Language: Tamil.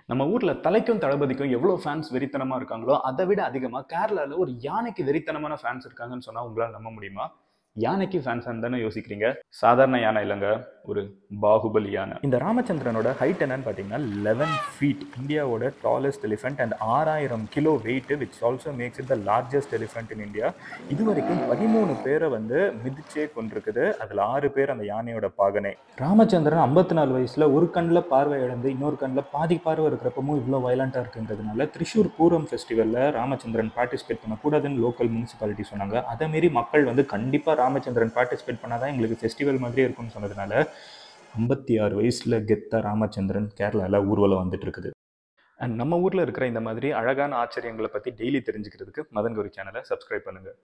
நம்ம ஊர்ல தலைக்கும் தளபதிக்கும் எவ்வளவு ஃபேன்ஸ் வெறித்தனமா இருக்காங்களோ அதை விட அதிகமா கேரளால ஒரு யானைக்கு வெறித்தனமான ஃபேன்ஸ் இருக்காங்கன்னு சொன்னா உங்களால நம்ப முடியுமா யானைக்கு ஃபேன்ஸ் தானே யோசிக்கிறீங்க சாதாரண யானை இல்லைங்க ஒரு பாகுபலி யானை இந்த ராமச்சந்திரனோட ஹைட் என்னன்னு பார்த்தீங்கன்னா லெவன் ஃபீட் இந்தியாவோட டாலஸ்ட் எலிஃபென்ட் அண்ட் ஆறாயிரம் kilo weight which also makes it the largest elephant in India இது வரைக்கும் பதிமூணு பேரை வந்து மிதிச்சே கொண்டிருக்குது அதில் ஆறு பேர் அந்த யானையோட பாகனே ராமச்சந்திரன் ஐம்பத்தி நாலு வயசில் ஒரு கண்ணில் பார்வை இழந்து இன்னொரு கண்ணில் பாதி பார்வை இருக்கிறப்பமும் இவ்வளோ வயலண்ட்டாக இருக்குன்றதுனால திரிஷூர் பூரம் ஃபெஸ்டிவலில் ராமச்சந்திரன் பார்ட்டிசிபேட் பண்ணக்கூடாதுன்னு லோக்கல் முனிசிபாலிட்டி சொன்னாங்க அதே மாரி மக்கள் வந்து கண்டிப்பாக ராமச்சந்திரன் பார்ட்டிசிபேட் பண்ணாதான் எங்களுக்கு ஃபெஸ்டிவல் மாதிரியே இருக்கும்னு சொன்னதுனால ஐம்பத்தி ஆறு வயசில் கெத்தா ராமச்சந்திரன் கேரளாவில் ஊர்வலம் வந்துட்டு இருக்குது அண்ட் நம்ம ஊர்ல இருக்கிற இந்த மாதிரி அழகான ஆச்சரியங்களை பத்தி டெய்லி தெரிஞ்சுக்கிறதுக்கு மதன் குரு சேனலை சப்ஸ்கிரைப் பண்ணுங்க